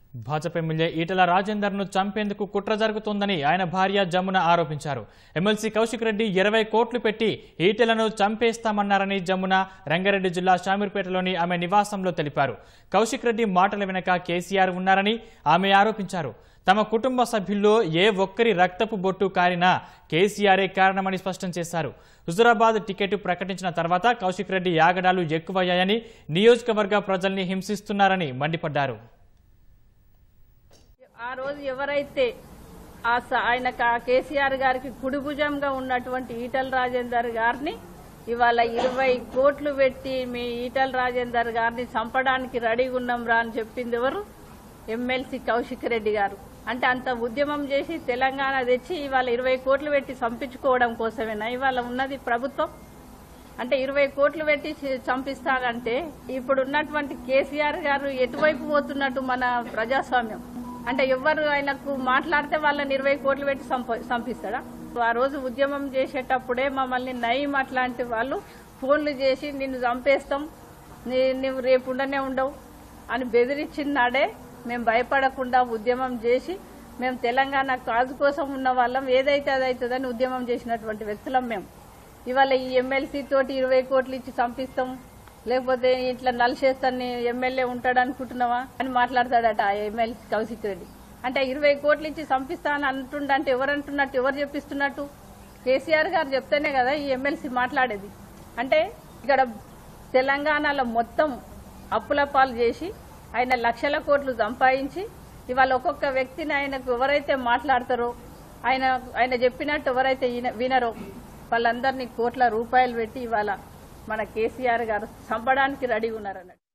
Bhajapa MLA Etela రాజేందర్ను చంపేందుకు కుట్ర జరుగుతోందని ఆయన భార్య జమున ఆరోపించారు ఎమ్మెల్సీ కౌశిక్ రెడ్డి ఇరవై కోట్లు పెట్టి ఈటెలను చంపేస్తామన్నారని జమున రంగారెడ్డి జిల్లా షామీర్పేటలోని ఆమె నివాసంలో తెలిపారు కౌశిక్ రెడ్డి మాటల వెనక కేసీఆర్ ఉన్నారని ఆమె ఆరోపించారు తమ కుటుంబ సభ్యుల్లో ఏ ఒక్కరి రక్తపు బొట్టు కారినా కేసీఆరే కారణమని స్పష్టం చేశారు హుజురాబాద్ టికెట్ ప్రకటించిన తర్వాత కౌశిక్ రెడ్డి యాగడాలు ఎక్కువయ్యాయని నియోజకవర్గ ప్రజల్ని హింసిస్తున్నారని మండిపడ్డారు ఆ రోజు ఎవరైతే ఆ స- ఆయన కా- కేసీఆర్ గారికి కుడిభుజంగా ఉన్నటువంటి ఈటల రాజేందర్ గారిని ఇవాళ ఇరవై కోట్లు పెట్టి మీ ఈటల రాజేందర్ గారిని చంపడానికి రెడీగా ఉన్నాం రా అని చెప్పింది ఎవరు ఎమ్మెల్సీ కౌశిక్ రెడ్డి గారు అంటే అంత ఉద్యమం చేసి తెలంగాణ తెచ్చి ఇవాళ ఇరవై కోట్లు పెట్టి చంపించుకోవడం కోసమేనా ఇవాళ ఉన్నది ప్రభుత్వం అంటే ఇరవై కోట్లు పెట్టి చి- చంపిస్తారంటే ఇప్పుడు ఉన్నటువంటి కేసీఆర్ గారు ఎటువైపు పోతున్నట్టు మన ప్రజాస్వామ్యం అంటే ఎవరు ఆయనకు మాట్లాడితే వాళ్ళని ఇరవై కోట్లు పెట్టి చంప- చంపిస్తాడా ఆ రోజు ఉద్యమం చేసేటప్పుడే మమ్మల్ని నయం అట్లాంటి వాళ్ళు ఫోన్లు చేసి నిన్ను చంపేస్తాం నీ- నువ్వు రేపు ఉండనే ఉండవు అని బెదిరించినాడే మేము భయపడకుండా ఉద్యమం చేసి మేము తెలంగాణ కాజు కోసం ఉన్న వాళ్ళం ఏదైతే అదైతుందని ఉద్యమం చేసినటువంటి వ్యక్తులం మేము ఇవాళ ఈ ఎమ్మెల్సీ తోటి ఇరవై కోట్లు ఇచ్చి చంపిస్తాం లేకపోతే ఇట్లా నలిసేస్తాను ఎమ్మెల్యే ఉంటాడు అనుకుంటున్నావా అని మాట్లాడతాడట ఆ ఎమ్మెల్సీ కౌశిక్ రెడ్డి అంటే ఇరవై కోట్లు ఇచ్చి చంపిస్తా అని అంటుండంటే ఎవరు అంటున్నట్టు ఎవరు చెప్పిస్తున్నట్టు కేసీఆర్ గారు చెప్తేనే కదా ఈ ఎమ్మెల్సీ మాట్లాడేది అంటే ఇక్కడ తెలంగాణలో మొత్తం అప్పుల పాలు చేసి ఆయన లక్షల కోట్లు సంపాదించి ఇవాళ ఒక్కొక్క వ్యక్తిని ఆయనకు ఎవరైతే మాట్లాడతారో ఆయన ఆయన చెప్పినట్టు ఎవరైతే ఈన- వినరో వాళ్ళందరినీ కోట్ల రూపాయలు పెట్టి ఇవాళ మన కేసీఆర్ గారు చంపడానికి రెడీ ఉన్నారన్నట్టు